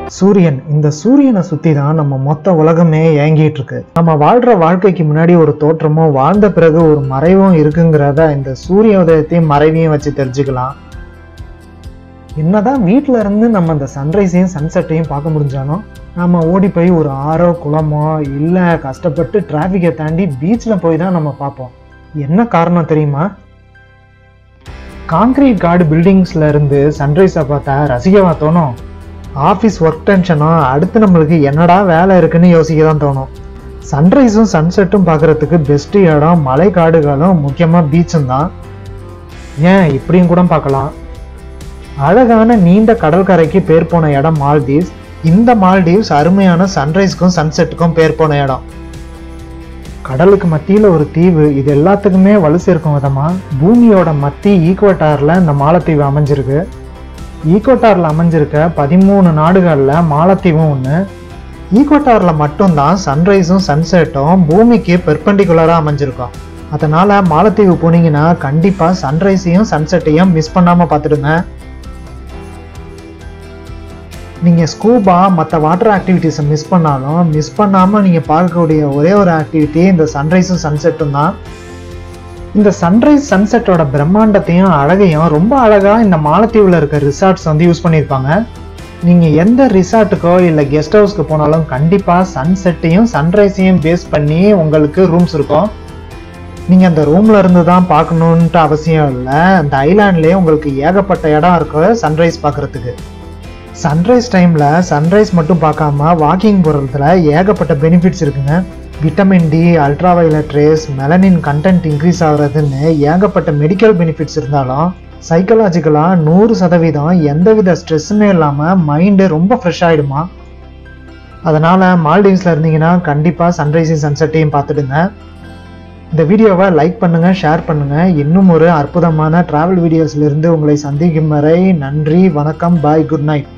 சூரியன் இந்த சூரியனை சுத்தி தான் நம்ம மொத்த உலகமே ஏங்கிட்டு இருக்கு நம்ம வாழ்ற வாழ்க்கைக்கு முன்னாடி ஒரு தோற்றமும் வாழ்ந்த பிறகு ஒரு மறைவும் இருக்குங்கிறத இந்த சூரிய உதயத்தையும் மறைவையும் வச்சு தெரிஞ்சுக்கலாம் என்னதான் வீட்டில இருந்து நம்ம இந்த சன்ரைஸையும் சன்செட்டையும் பார்க்க முடிஞ்சாலும் நம்ம ஓடி போய் ஒரு ஆறோ குளமோ இல்லை கஷ்டப்பட்டு டிராஃபிக்கை தாண்டி பீச்சில் போய் தான் நம்ம பார்ப்போம் என்ன காரணம் தெரியுமா காங்கிரீட் கார்டு பில்டிங்ஸ்ல இருந்து சன்ரைஸை பார்த்தா ரசிக்கவா தோணும் ஆஃபீஸ் ஒர்க் டென்ஷனும் அடுத்து நம்மளுக்கு என்னடா வேலை இருக்குன்னு யோசிக்க தான் தோணும் சன்ரைஸும் சன்செட்டும் பார்க்கறதுக்கு பெஸ்ட் இடம் மலை காடுகளும் முக்கியமாக பீச்சும் தான் ஏன் இப்படியும் கூட பார்க்கலாம் அழகான நீண்ட கடற்கரைக்கு பேர் போன இடம் மால்தீவ்ஸ் இந்த மால்தீவ்ஸ் அருமையான சன்ரைஸ்க்கும் சன்செட்டுக்கும் பேர் போன இடம் கடலுக்கு மத்தியில் ஒரு தீவு இது எல்லாத்துக்குமே வலு சேர்க்கும் விதமாக பூமியோட மத்தி ஈக்குவட்டாரில் இந்த மாலத்தீவு அமைஞ்சிருக்கு ஈக்குவட்டாரில் அமைஞ்சிருக்க பதிமூணு நாடுகளில் மாலத்தீவும் ஒன்று ஈக்குவட்டாரில் மட்டும்தான் சன்ரைஸும் சன்செட்டும் பூமிக்கு பெர்பெண்டிகுலராக அமைஞ்சிருக்கும் அதனால் மாலத்தீவு போனீங்கன்னா கண்டிப்பாக சன்ரைஸையும் சன்செட்டையும் மிஸ் பண்ணாமல் பார்த்துடுங்க நீங்கள் ஸ்கூபா மற்ற வாட்டர் ஆக்டிவிட்டீஸை மிஸ் பண்ணாலும் மிஸ் பண்ணாமல் நீங்கள் பார்க்கக்கூடிய ஒரே ஒரு ஆக்டிவிட்டி இந்த சன்ரைஸும் சன்செட்டும் தான் இந்த சன்ரைஸ் சன்செட்டோட பிரம்மாண்டத்தையும் அழகையும் ரொம்ப அழகாக இந்த மாலத்தீவில் இருக்க ரிசார்ட்ஸ் வந்து யூஸ் பண்ணியிருப்பாங்க நீங்கள் எந்த ரிசார்ட்டுக்கோ இல்லை கெஸ்ட் ஹவுஸ்க்கு போனாலும் கண்டிப்பாக சன்செட்டையும் சன்ரைஸையும் பேஸ் பண்ணி உங்களுக்கு ரூம்ஸ் இருக்கும் நீங்கள் அந்த ரூமில் இருந்து தான் பார்க்கணுன்ட்டு அவசியம் இல்லை அந்த ஐலாண்ட்லேயே உங்களுக்கு ஏகப்பட்ட இடம் இருக்கு சன்ரைஸ் பார்க்குறதுக்கு சன்ரைஸ் டைமில் சன்ரைஸ் மட்டும் பார்க்காம வாக்கிங் போகிறதுல ஏகப்பட்ட பெனிஃபிட்ஸ் இருக்குங்க vitamin D ultra violet rays melanin content increase ஆகுறதுன்னு ஏகப்பட்ட மெடிக்கல் பெனிஃபிட்ஸ் இருந்தாலும் சைக்கலாஜிக்கலாக நூறு சதவீதம் எந்தவித ஸ்ட்ரெஸ்ஸுமே இல்லாமல் மைண்டு ரொம்ப ஃப்ரெஷ் ஆகிடுமா அதனால் மால்டீவ்ஸில் இருந்தீங்கன்னா கண்டிப்பாக சன்ரைஸையும் சன்செட்டையும் பார்த்துடுங்க இந்த வீடியோவை லைக் பண்ணுங்கள் ஷேர் பண்ணுங்கள் இன்னும் ஒரு அற்புதமான ட்ராவல் வீடியோஸ்லேருந்து உங்களை சந்திக்கும் வரை நன்றி வணக்கம் பாய் குட் நைட்